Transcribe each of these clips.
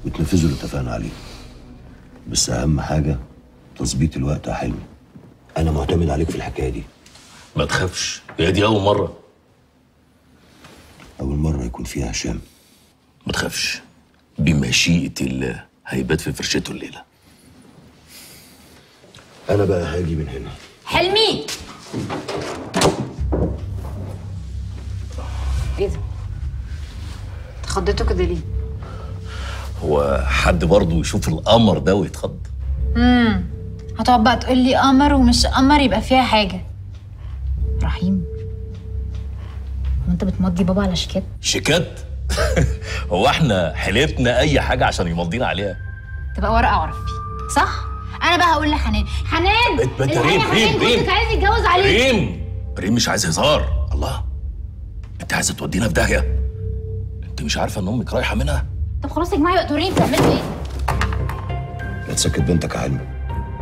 وتنفذوا اللي اتفقنا عليه بس اهم حاجه تظبيط الوقت يا حلمي انا معتمد عليك في الحكايه دي ما تخافش هي دي اول مره اول مره يكون فيها هشام ما تخافش بمشيئه الله هيبات في فرشته الليله انا بقى هاجي من هنا حلمي ايه ده؟ اتخضيتوا كده ليه؟ هو حد برضه يشوف القمر ده ويتخض امم هتقعد بقى تقول لي قمر ومش قمر يبقى فيها حاجه رحيم هو انت بتمضي بابا على شيكات شيكات هو احنا حلفنا اي حاجه عشان يمضينا عليها تبقى ورقه اعرف فيه صح انا بقى هقول لحنان حنان بت- بت- الحقيقة ريم- حنان ريم- ريم. جوزك عايز يتجوز عليك ريم ريم مش عايز هزار الله انت عايزه تودينا في داهيه انت مش عارفه ان امك رايحه منها طب خلاص يا جماعه بقى توريني بتعملوا ايه لا تسكت بنتك يا حلمي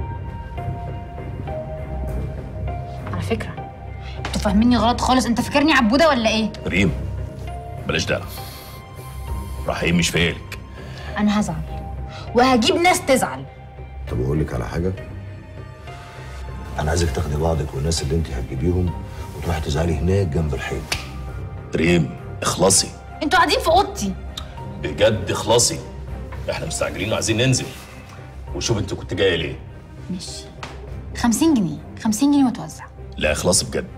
على فكره انتوا فاهميني غلط خالص انت فاكرني عبوده ولا ايه ريم بلاش دعوه رحيم مش فايلك انا هزعل وهجيب ناس تزعل طب اقول لك على حاجه انا عايزك تاخدي بعضك والناس اللي انت هتجيبيهم وتروحي تزعلي هناك جنب الحيط ريم اخلصي انتوا قاعدين في اوضتي بجد اخلصي احنا مستعجلين وعايزين ننزل وشوف انت كنت جايه ليه ماشي 50 جنيه 50 جنيه وتوزع لا اخلصي بجد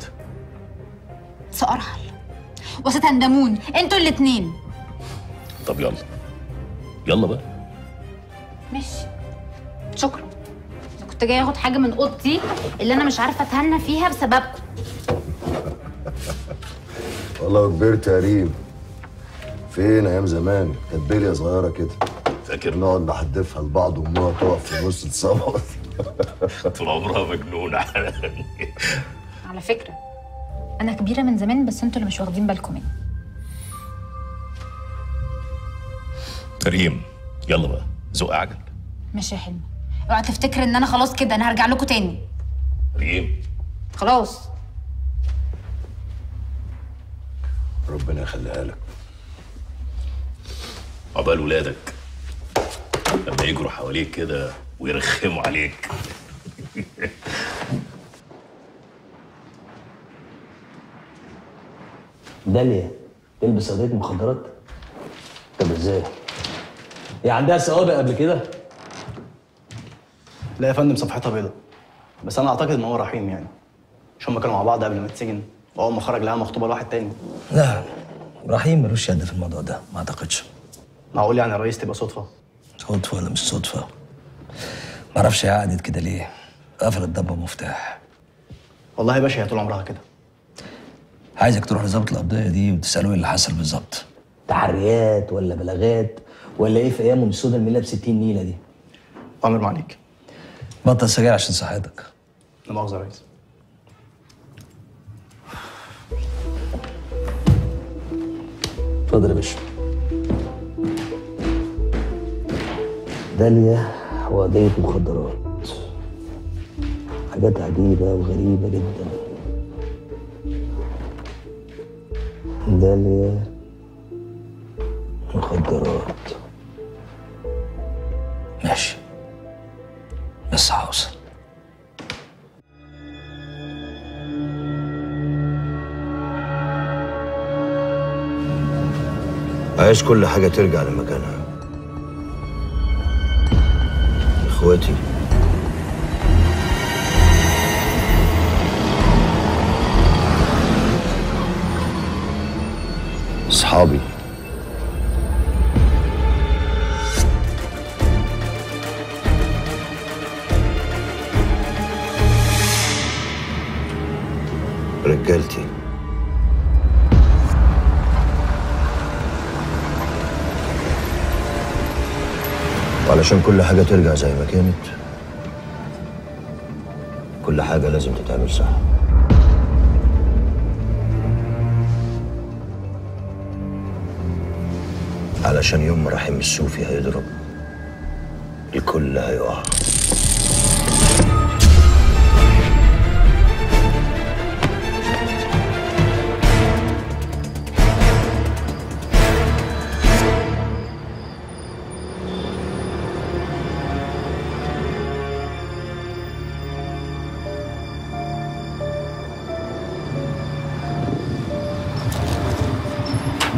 سأرحل وستندمون انتوا الاتنين طب يلا يلا بقى ماشي شكرا أنا كنت جاي اخد حاجه من اوضتي اللي انا مش عارفه اتهنى فيها بسببكم والله كبرت يا ريم فين ايام زمان كانت بليه صغيره كده فاكر نقعد نحدفها لبعض وامها تقف في النص تصوت طول عمرها مجنونه على فكره انا كبيره من زمان بس انتوا اللي مش واخدين بالكم مني ريم يلا بقى زق عجل ماشي يا حلمي اوعى تفتكر ان انا خلاص كده انا هرجع لكم تاني ريم خلاص ربنا يخليها لك عقبال ولادك لما يجروا حواليك كده ويرخموا عليك داليا تلبس قضيه مخدرات طب ازاي هي عندها سوابق قبل كده لا يا فندم صفحتها بيضة بس انا اعتقد ان هو رحيم يعني مش هما كانوا مع بعض قبل ما تسجن واول ما خرج لها مخطوبه لواحد تاني لا رحيم ملوش يد في الموضوع ده ما اعتقدش معقول يعني الرئيس تبقى صدفه صدفه ولا مش صدفه ما اعرفش هي قعدت كده ليه قفلت ضبه مفتاح والله يا باشا هي طول عمرها كده عايزك تروح لظابط القضيه دي وتساله ايه اللي حصل بالظبط تحريات ولا بلاغات ولا ايه في ايامهم السودا الميله ب 60 نيله دي امر معليك بطل سجاير عشان صحتك لا مؤاخذه يا ريس اتفضل يا باشا داليا وقضية مخدرات حاجات عجيبة وغريبة جدا داليا مخدرات ماشي بس هوصل عايز كل حاجه ترجع لمكانها اخواتي اصحابي رجالتي وعلشان كل حاجة ترجع زي ما كانت كل حاجة لازم تتعمل صح علشان يوم ما رحيم السوفي هيضرب الكل هيقع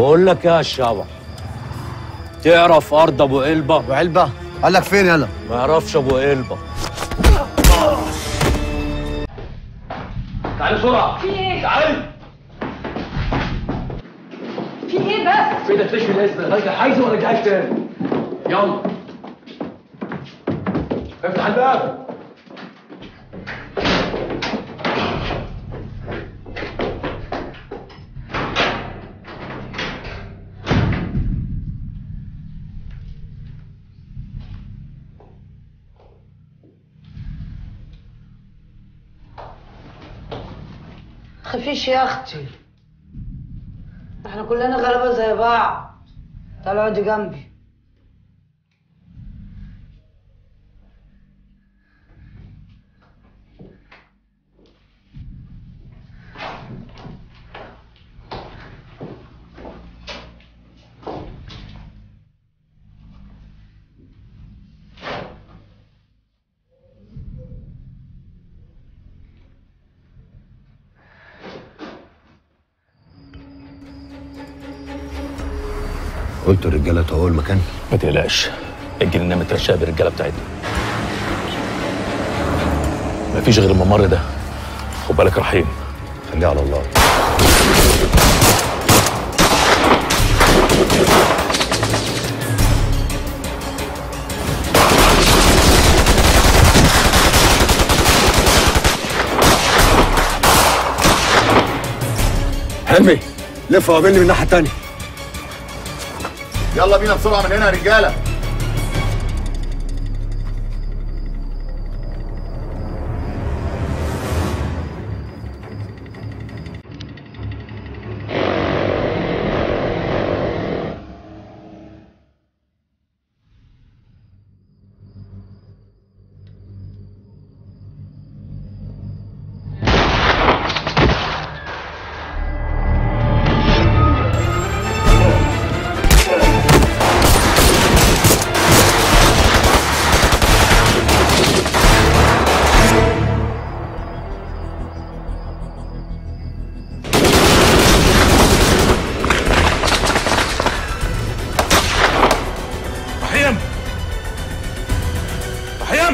بقول لك يا الشبح تعرف ارض ابو قلبه وعلبه قال لك فين يلا ما يعرفش ابو قلبه تعالي بسرعه في ايه؟ تعالي في ايه بس؟ فين تشفي الاسم راجع عايزه ولا جاي تاني يلا افتح الباب خفيش يا اختي احنا كلنا غلابه زي بعض تعالى اقعدي جنبي قلت الرجاله تهوى المكان ما تقلقش الجنينه مترشقه بالرجاله بتاعتنا مفيش غير الممر ده خد بالك يا رحيم خليه على الله حلمي لف وقابلني من الناحيه التانيه يلا بينا بسرعه من هنا يا رجاله رحيم رحيم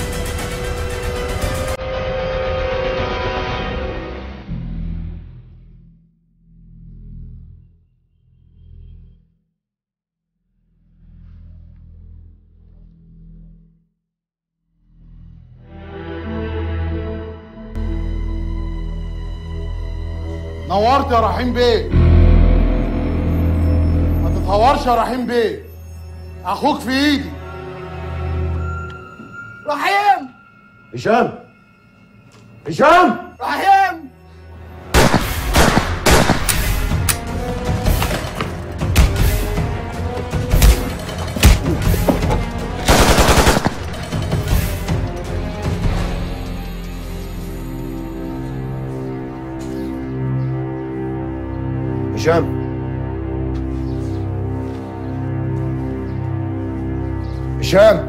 نورت يا رحيم بيه ما تتهورش يا رحيم بيه اخوك في ايدي رحيم هشام هشام رحيم هشام هشام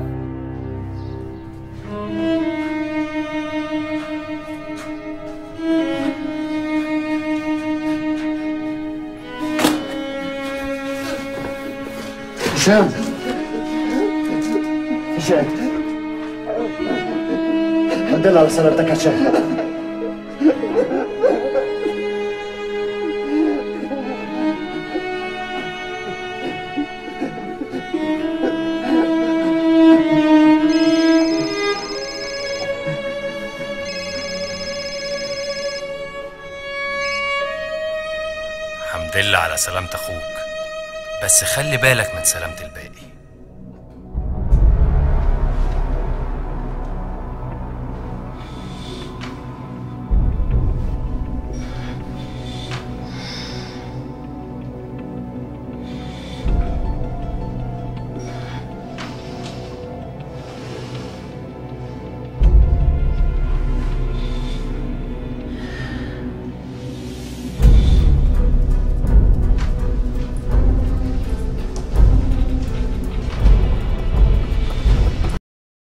هشام هشام الحمد لله على سلامتك يا هشام الحمد لله على سلامة أخوك بس خلي بالك من سلامة الباقي